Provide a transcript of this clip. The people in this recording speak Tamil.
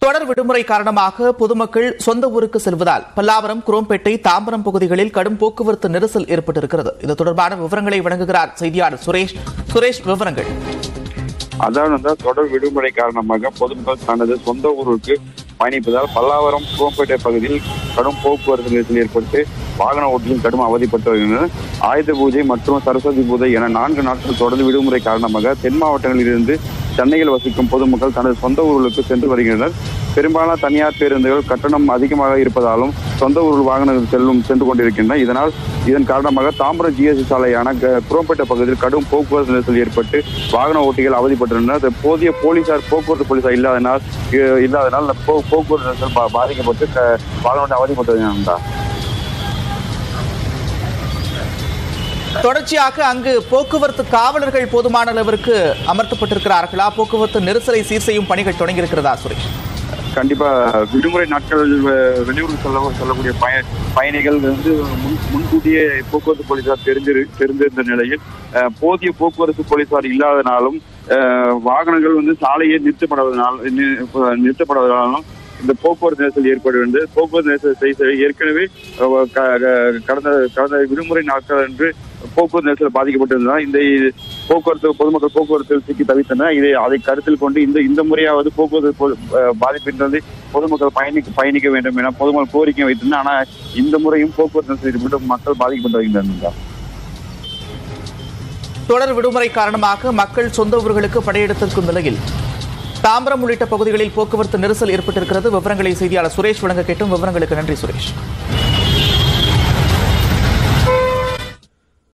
தொடர் விடுமுறை காரணமாக பொதுமக்கள் சொந்த ஊருக்கு செல்வதால் பல்லாவரம் குரோம்பேட்டை தாம்பரம் பகுதிகளில் கடும் போக்குவரத்து நெரிசல் ஏற்பட்டிருக்கிறது இது தொடர்பான விவரங்களை வழங்குகிறார் செய்தியாளர் சுரேஷ் சுரேஷ் விவரங்கள் அதான் வந்து தொடர் விடுமுறை காரணமாக பொதுமக்கள் தனது சொந்த ஊருக்கு பயணிப்பதால் பல்லாவரம் குரோம்பேட்டை பகுதியில் கடும் போக்குவரத்து நெரிசல் ஏற்பட்டு வாகன ஓட்டிகள் கடும் அவதிப்பட்டு வருகின்றனர் ஆயுத பூஜை மற்றும் சரஸ்வதி பூஜை என நான்கு நாட்கள் தொடர்ந்து விடுமுறை காரணமாக தென் மாவட்டங்களில் இருந்து சென்னையில் வசிக்கும் பொதுமக்கள் தனது சொந்த ஊர்களுக்கு சென்று வருகின்றனர் பெரும்பாலான தனியார் பேருந்துகள் கட்டணம் அதிகமாக இருப்பதாலும் சொந்த ஊர் வாகனங்கள் செல்லும் சென்று கொண்டிருக்கின்றன இதனால் இதன் காரணமாக தாம்பரம் ஜிஎஸ்டி சாலையான க- குரோம்பேட்டை பகுதியில் கடும் போக்குவரத்து நெரிசல் ஏற்பட்டு வாகன ஓட்டிகள் அவதிப்பட்டுள்ளனர் அது போதிய போலீசார் போக்குவரத்து போலீசார் இல்லாதனால் இ- இல்லாதனால் இந்த போ- போக்குவரத்து நெரிசல் பா- பாதிக்கப்பட்டு க- வாகன ஓட்டி அவதிப்பட்டு வருகின்றனர் தொடர்ச்சியாக அங்கு போக்குவரத்து காவலர்கள் போதுமான அளவிற்கு அமர்த்தப்பட்டிருக்கிறார்களா போக்குவரத்து நெரிசலை சீர் செய்யும் பணிகள் தொடங்கியிருக்கிறதா சுரேஷ் கண்டிப்பா விடுமுறை நாட்கள் வெ- வெளியூருக்கு செல்ல செல்லக்கூடிய பய பயணிகள் வந்து முன் முன்கூட்டியே போக்குவரத்து போலீசார் தெரிஞ்சிரு தெரிந்திருந்த நிலையில் அஹ், போதிய போக்குவரத்து போலீசார் இல்லாதனாலும் அஹ், வாகனங்கள் வந்து சாலையே நிறுத்தப்படுவதனால் நி- நிறுத்தப்படுவதனாலும் இந்த போக்குவரத்து நெரிசல் ஏற்படுகிறது போக்குவரத்து நெரிசல் செய்ய ஏற்கனவே அஹ், க- க- கடந்த கடந்த விடுமுறை நாட்கள் அன்று போக்குவரத்து நெரிசல் பாதிக்கப்பட்டிருந்ததால் இந்த போக்குவரத்து பொதுமக்கள் போக்குவரத்தில் சிக்கி தவித்தனர் இதை அதை கருத்தில் கொண்டு இந்த இந்த முறையாவது போக்குவரத்து பொ- அஹ், பாதிப்பின்றி பொதுமக்கள் பயணிக்க பயணிக்க வேண்டும் என பொதுமக்கள் கோரிக்கை வைத்திருந்தனர் ஆனால் இந்த முறையும் போக்குவரத்து நெரிசல் ஏற்பட்டு மக்கள் பாதிக்கப்பட்டு வருகின்றனர் தொடர் விடுமுறை காரணமாக மக்கள் சொந்த ஊர்களுக்கு படையெடுத்திருக்கும் நிலையில் தாம்பரம் உள்ளிட்ட பகுதிகளில் போக்குவரத்து நெரிசல் ஏற்பட்டிருக்கிறது விவரங்களை செய்தியாளர் சுரேஷ் வழங்க கேட்டும் விவரங்களுக்கு நன்றி சுரேஷ்